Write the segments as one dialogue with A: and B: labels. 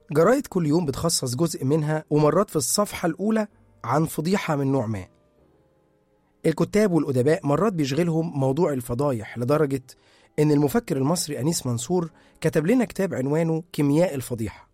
A: جرايد كل يوم بتخصص جزء منها ومرات في الصفحة الأولى عن فضيحة من نوع ما الكتاب والأدباء مرات بيشغلهم موضوع الفضايح لدرجة إن المفكر المصري أنيس منصور كتب لنا كتاب عنوانه كيمياء الفضيحة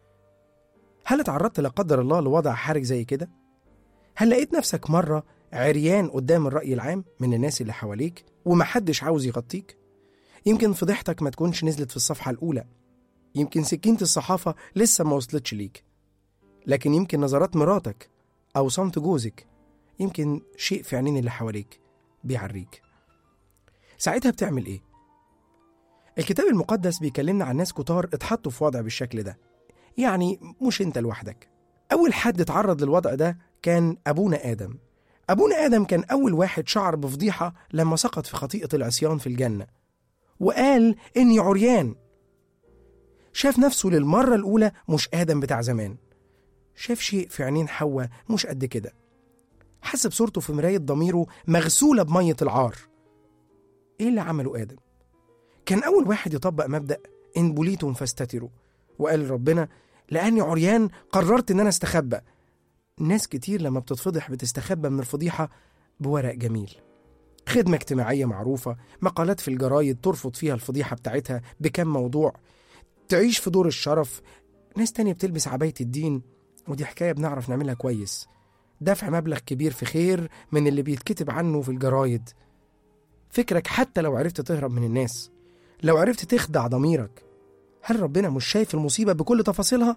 A: هل اتعرضت لا قدر الله لوضع حرج زي كده؟ هل لقيت نفسك مرة عريان قدام الرأي العام من الناس اللي حواليك ومحدش عاوز يغطيك؟ يمكن فضيحتك ما تكونش نزلت في الصفحة الأولى يمكن سكينة الصحافة لسه ما وصلتش ليك لكن يمكن نظرات مراتك أو صمت جوزك يمكن شيء في عينين اللي حواليك بيعريك ساعتها بتعمل إيه؟ الكتاب المقدس بيكلمنا عن ناس كتار اتحطوا في وضع بالشكل ده يعني مش انت لوحدك أول حد اتعرض للوضع ده كان أبونا آدم أبونا آدم كان أول واحد شعر بفضيحة لما سقط في خطيئة العصيان في الجنة وقال إني عريان شاف نفسه للمرة الأولى مش آدم بتاع زمان شاف شيء في عينين حواء مش قد كده حس بصورته في مراية ضميره مغسولة بمية العار إيه اللي عمله آدم؟ كان أول واحد يطبق مبدأ إن بليتم فاستتروا وقال ربنا لأني عريان قررت إن أنا استخبى ناس كتير لما بتتفضح بتستخبى من الفضيحة بورق جميل خدمة اجتماعية معروفة مقالات في الجرايد ترفض فيها الفضيحة بتاعتها بكم موضوع تعيش في دور الشرف ناس تانية بتلبس عباية الدين ودي حكاية بنعرف نعملها كويس دفع مبلغ كبير في خير من اللي بيتكتب عنه في الجرايد فكرك حتى لو عرفت تهرب من الناس لو عرفت تخدع ضميرك هل ربنا مش شايف المصيبة بكل تفاصيلها؟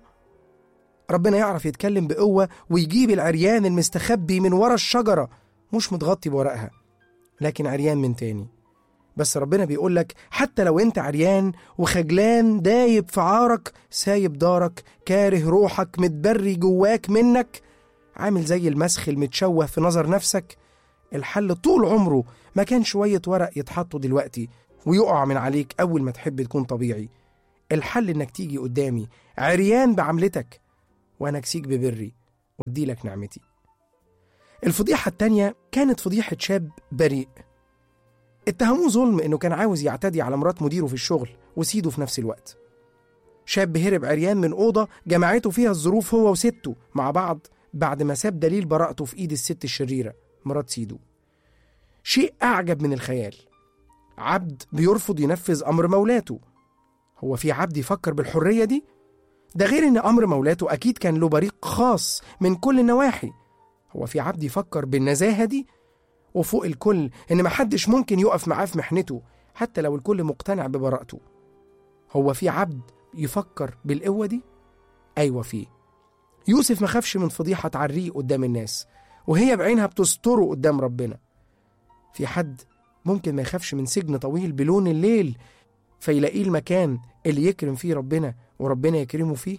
A: ربنا يعرف يتكلم بقوة ويجيب العريان المستخبي من ورا الشجرة مش متغطي بورقها لكن عريان من تاني بس ربنا بيقول لك حتى لو انت عريان وخجلان دايب في عارك سايب دارك كاره روحك متبري جواك منك عامل زي المسخ المتشوه في نظر نفسك الحل طول عمره ما كان شوية ورق يتحطوا دلوقتي ويقع من عليك أول ما تحب تكون طبيعي الحل إنك تيجي قدامي عريان بعملتك وأنا أكسيك ببري وأدي لك نعمتي الفضيحة التانية كانت فضيحة شاب بريء اتهموه ظلم إنه كان عاوز يعتدي على مرات مديره في الشغل وسيده في نفس الوقت شاب هرب عريان من أوضة جمعته فيها الظروف هو وسته مع بعض بعد ما ساب دليل براءته في إيد الست الشريرة مرات سيده شيء أعجب من الخيال عبد بيرفض ينفذ أمر مولاته هو في عبد يفكر بالحرية دي؟ ده غير إن أمر مولاته أكيد كان له بريق خاص من كل النواحي هو في عبد يفكر بالنزاهة دي؟ وفوق الكل إن محدش ممكن يقف معاه في محنته حتى لو الكل مقتنع ببراءته هو في عبد يفكر بالقوة دي؟ أيوة فيه يوسف ما خافش من فضيحة تعريه قدام الناس وهي بعينها بتستره قدام ربنا في حد ممكن ما يخافش من سجن طويل بلون الليل فيلاقيه المكان اللي يكرم فيه ربنا وربنا يكرمه فيه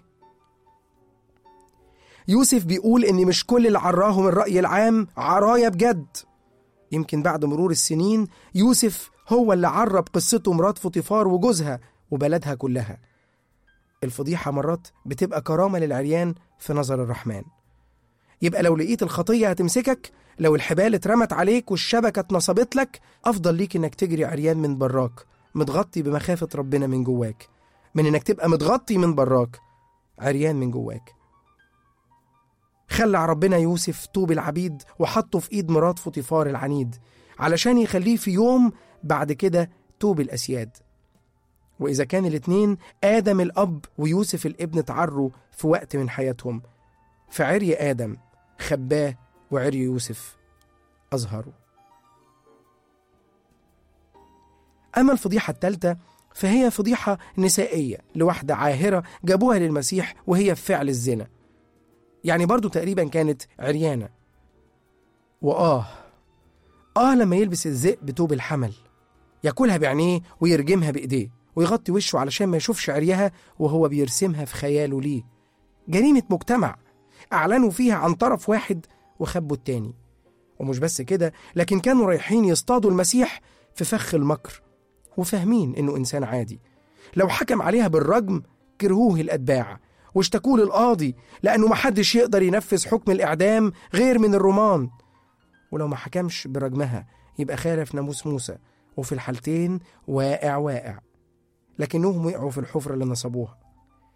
A: يوسف بيقول إن مش كل اللي عراهم الرأي العام عرايا بجد يمكن بعد مرور السنين يوسف هو اللي عرب قصته مرات فطيفار وجوزها وبلدها كلها الفضيحة مرات بتبقى كرامة للعريان في نظر الرحمن يبقى لو لقيت الخطية هتمسكك لو الحبال اترمت عليك والشبكة اتنصبت لك أفضل ليك إنك تجري عريان من براك متغطي بمخافة ربنا من جواك من إنك تبقى متغطي من براك عريان من جواك خلع ربنا يوسف طوب العبيد وحطه في إيد مرات فطيفار العنيد علشان يخليه في يوم بعد كده توب الأسياد وإذا كان الاتنين آدم الأب ويوسف الابن اتعروا في وقت من حياتهم فعري آدم خباه وعري يوسف أظهره أما الفضيحة الثالثة فهي فضيحة نسائية لواحدة عاهرة جابوها للمسيح وهي في فعل الزنا يعني برضو تقريبا كانت عريانة وآه آه لما يلبس الذئب بتوب الحمل ياكلها بعينيه ويرجمها بإيديه ويغطي وشه علشان ما يشوفش عريها وهو بيرسمها في خياله ليه جريمة مجتمع أعلنوا فيها عن طرف واحد وخبوا التاني ومش بس كده لكن كانوا رايحين يصطادوا المسيح في فخ المكر وفاهمين إنه إنسان عادي لو حكم عليها بالرجم كرهوه الأتباع واشتكوه للقاضي لأنه محدش يقدر ينفذ حكم الإعدام غير من الرومان ولو ما حكمش برجمها يبقى خالف ناموس موسى وفي الحالتين واقع واقع لكنهم وقعوا في الحفرة اللي نصبوها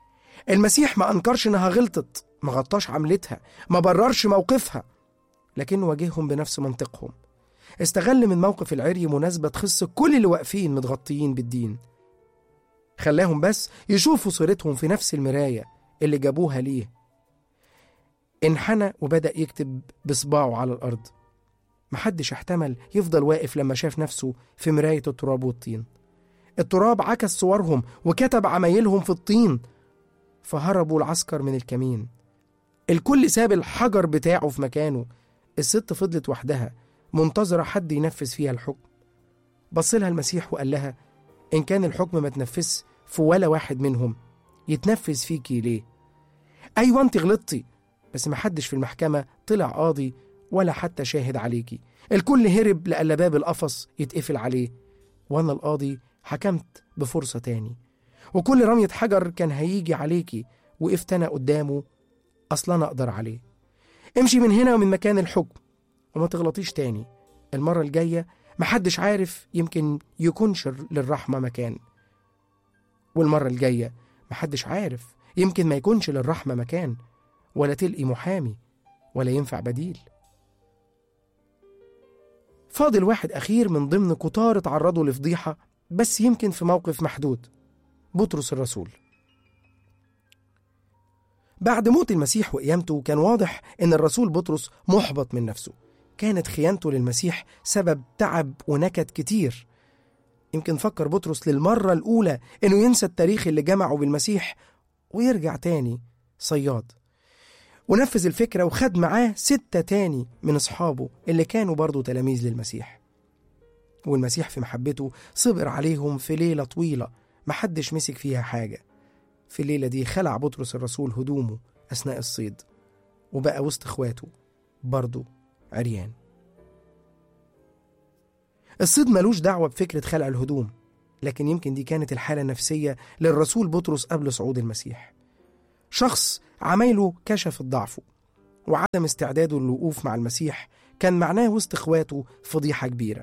A: المسيح ما أنكرش إنها غلطت ما غطاش عملتها ما بررش موقفها لكنه واجههم بنفس منطقهم استغل من موقف العري مناسبة تخص كل اللي واقفين متغطيين بالدين خلاهم بس يشوفوا صورتهم في نفس المراية اللي جابوها ليه انحنى وبدأ يكتب بصباعه على الأرض محدش احتمل يفضل واقف لما شاف نفسه في مراية التراب والطين التراب عكس صورهم وكتب عمايلهم في الطين فهربوا العسكر من الكمين الكل ساب الحجر بتاعه في مكانه الست فضلت وحدها منتظرة حد ينفذ فيها الحكم بصلها المسيح وقال لها إن كان الحكم ما تنفذش في ولا واحد منهم يتنفذ فيكي ليه أيوة أنت غلطتي بس محدش في المحكمة طلع قاضي ولا حتى شاهد عليكي الكل هرب لألا باب القفص يتقفل عليه وأنا القاضي حكمت بفرصة تاني وكل رمية حجر كان هيجي عليكي وقفت أنا قدامه أصلا أنا أقدر عليه امشي من هنا ومن مكان الحكم وما تغلطيش تاني المرة الجاية محدش عارف يمكن يكونش للرحمة مكان والمرة الجاية محدش عارف يمكن ما يكونش للرحمة مكان ولا تلقي محامي ولا ينفع بديل فاضل واحد أخير من ضمن كتار اتعرضوا لفضيحة بس يمكن في موقف محدود بطرس الرسول بعد موت المسيح وقيامته كان واضح إن الرسول بطرس محبط من نفسه كانت خيانته للمسيح سبب تعب ونكد كتير يمكن فكر بطرس للمرة الأولى إنه ينسى التاريخ اللي جمعه بالمسيح ويرجع تاني صياد ونفذ الفكرة وخد معاه ستة تاني من أصحابه اللي كانوا برضه تلاميذ للمسيح والمسيح في محبته صبر عليهم في ليلة طويلة محدش مسك فيها حاجة في الليلة دي خلع بطرس الرسول هدومه أثناء الصيد وبقى وسط إخواته برضه عريان الصيد ملوش دعوة بفكرة خلع الهدوم لكن يمكن دي كانت الحالة النفسية للرسول بطرس قبل صعود المسيح شخص عمايله كشفت ضعفه وعدم استعداده للوقوف مع المسيح كان معناه وسط اخواته فضيحة كبيرة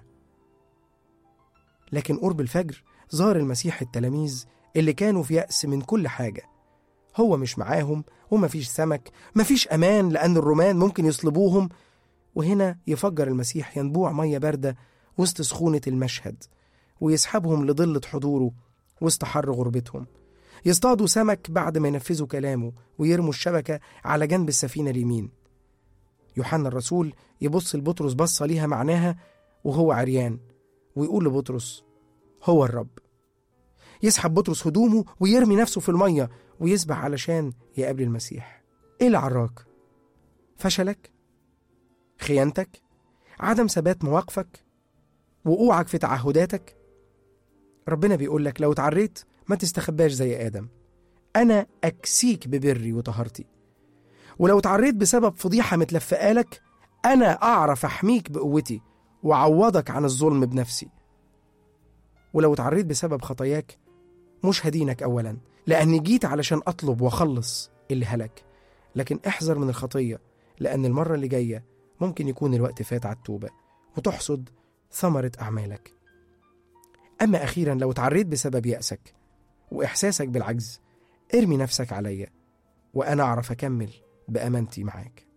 A: لكن قرب الفجر ظهر المسيح التلاميذ اللي كانوا في يأس من كل حاجة هو مش معاهم ومفيش سمك مفيش أمان لأن الرومان ممكن يصلبوهم وهنا يفجر المسيح ينبوع مية باردة وسط سخونة المشهد ويسحبهم لضلة حضوره وسط حر غربتهم يصطادوا سمك بعد ما ينفذوا كلامه ويرموا الشبكة على جنب السفينة اليمين يوحنا الرسول يبص لبطرس بصة ليها معناها وهو عريان ويقول لبطرس هو الرب يسحب بطرس هدومه ويرمي نفسه في المية ويسبح علشان يقابل المسيح ايه اللي عراك فشلك خيانتك عدم ثبات مواقفك وقوعك في تعهداتك ربنا بيقول لك لو اتعريت ما تستخباش زي آدم أنا أكسيك ببري وطهارتي ولو اتعريت بسبب فضيحة متلفقة لك أنا أعرف أحميك بقوتي وأعوضك عن الظلم بنفسي ولو اتعريت بسبب خطاياك مش هدينك أولا لأني جيت علشان أطلب وأخلص اللي هلك لكن احذر من الخطية لأن المرة اللي جاية ممكن يكون الوقت فات على التوبة وتحصد ثمرة أعمالك أما أخيرا لو اتعريت بسبب يأسك وإحساسك بالعجز ارمي نفسك عليا وأنا أعرف أكمل بأمانتي معاك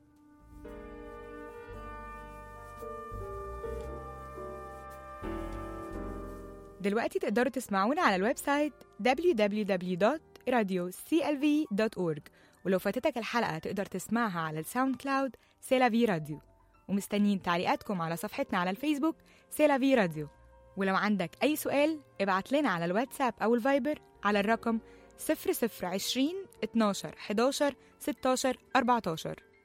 B: دلوقتي تقدروا تسمعونا على الويب سايت www.radioclv.org ولو فاتتك الحلقة تقدر تسمعها على الساوند كلاود سيلافي راديو ومستنيين تعليقاتكم على صفحتنا على الفيسبوك سيلافي راديو ولو عندك أي سؤال ابعت لنا على الواتساب أو الفايبر على الرقم 0020 12 11 16 14